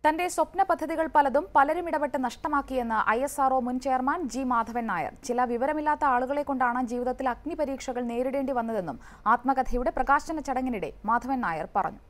തന്റെ സ്വപ്ന പദ്ധതികൾ പലതും പലരും ഇടപെട്ട് നഷ്ടമാക്കിയെന്ന് ഐ എസ് ആർഒ മുൻ ചെയർമാൻ ജി മാധവൻ നായർ ചില വിവരമില്ലാത്ത ആളുകളെ കൊണ്ടാണ് ജീവിതത്തിൽ അഗ്നിപരീക്ഷകൾ നേരിടേണ്ടി വന്നതെന്നും ആത്മകഥയുടെ പ്രകാശന ചടങ്ങിനിടെ മാധവൻ നായർ പറഞ്ഞു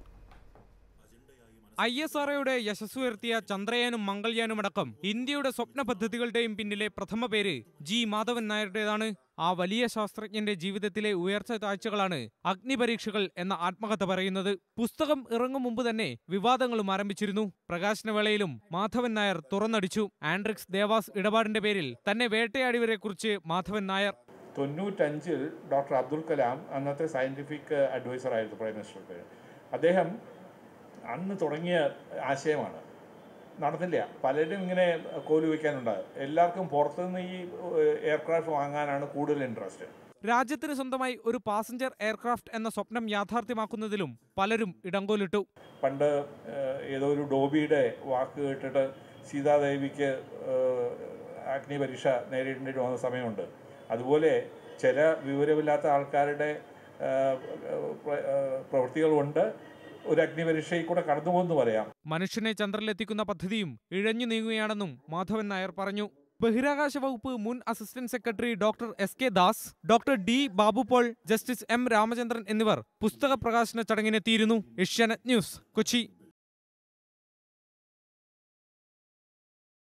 ഐ എസ് ആർഒയുടെ യശസ്സുയർത്തിയ ചന്ദ്രയാനും മംഗൾയാനും അടക്കം ഇന്ത്യയുടെ സ്വപ്ന പദ്ധതികളുടെയും പിന്നിലെ പ്രഥമ പേര് ജി മാധവൻ നായരുടേതാണ് ആ വലിയ ശാസ്ത്രജ്ഞന്റെ ജീവിതത്തിലെ ഉയർച്ച താഴ്ചകളാണ് അഗ്നിപരീക്ഷകൾ എന്ന ആത്മകഥ പറയുന്നത് പുസ്തകം ഇറങ്ങും മുമ്പ് തന്നെ വിവാദങ്ങളും ആരംഭിച്ചിരുന്നു പ്രകാശനവേളയിലും മാധവൻ നായർ തുറന്നടിച്ചു ആൻഡ്രിക്സ് ദേവാസ് ഇടപാടിന്റെ പേരിൽ തന്നെ വേട്ടയാടിയവരെ കുറിച്ച് മാധവൻ നായർ തൊണ്ണൂറ്റഞ്ചിൽ ഡോക്ടർ അബ്ദുൽ കലാം അന്നത്തെ സയൻറ്റിഫിക് അഡ്വൈസർ ആയിരുന്നു പ്രൈം മിനിസ്റ്റർക്ക് അദ്ദേഹം അന്ന് തുടങ്ങിയ ആശയമാണ് നടന്നില്ല പലരും ഇങ്ങനെ കോലു വയ്ക്കാനുണ്ട് എല്ലാവർക്കും പുറത്തുനിന്ന് ഈ എയർക്രാഫ്റ്റ് വാങ്ങാനാണ് കൂടുതൽ ഇൻട്രസ്റ്റ് രാജ്യത്തിന് സ്വന്തമായി ഒരു പാസഞ്ചർ എയർക്രാഫ്റ്റ് എന്ന സ്വപ്നം യാഥാർത്ഥ്യമാക്കുന്നതിലും പലരും ഇടങ്കോലിട്ടു പണ്ട് ഏഹ്, ഏതോ ഒരു ഡോബിയുടെ വാക്ക് കേട്ടിട്ട് സീതാദേവിക്ക് ഏഹ്, അഗ്നി പരീക്ഷ നേരിടേണ്ടി വന്ന സമയമുണ്ട് അതുപോലെ ചില വിവരമില്ലാത്ത ആൾക്കാരുടെ ഏഹ്, പ്ര- ഏഹ്, പ്രവൃത്തികൾ കൊണ്ട് ഒരു അഗ്നിപരീക്ഷയിൽ കൂടെ കടന്നു പോകുമെന്ന് പറയാം മനുഷ്യനെ ചന്ദ്രനിലെത്തിക്കുന്ന പദ്ധതിയും ഇഴഞ്ഞു നീങ്ങുകയാണെന്നും മാധവൻ നായർ പറഞ്ഞു ബഹിരാകാശ വകുപ്പ് മുൻ assistant secretary doctor S K Das doctor D Babu Paul justice M Ramachandran എന്നിവർ പുസ്തക പ്രകാശന ചടങ്ങിനെത്തിയിരുന്നു ഏഷ്യാനെറ്റ് ന്യൂസ് കൊച്ചി